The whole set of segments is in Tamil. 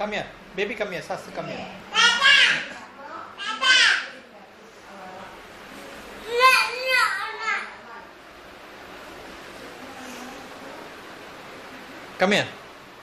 Come here baby come here சாஸ்து come here come here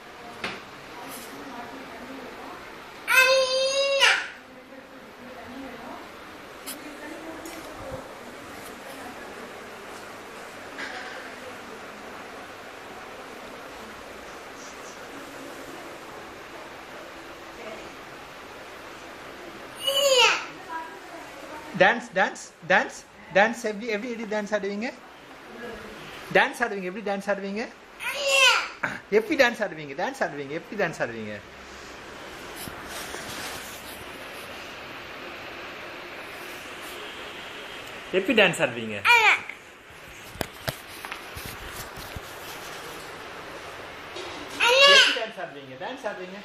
dance dance dance dance எப்படி எப்படி எப்படி டான்ஸ் ஆடுவீங்க டான்ஸ் ஆடுவீங்க எப்படி டான்ஸ் ஆடுவீங்க எப்படி டான்ஸ் ஆடுவீங்க டான்ஸ் ஆடுவீங்க எப்படி டான்ஸ் ஆடுவீங்க எப்படி டான்ஸ் ஆடுவீங்க எப்படி டான்ஸ் ஆடுவீங்க டான்ஸ் ஆடுவீங்க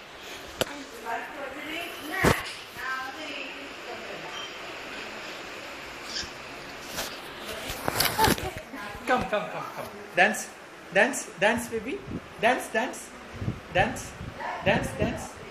Come, come, come, come. Dance, dance, dance, baby. Dance, dance, dance, dance, dance.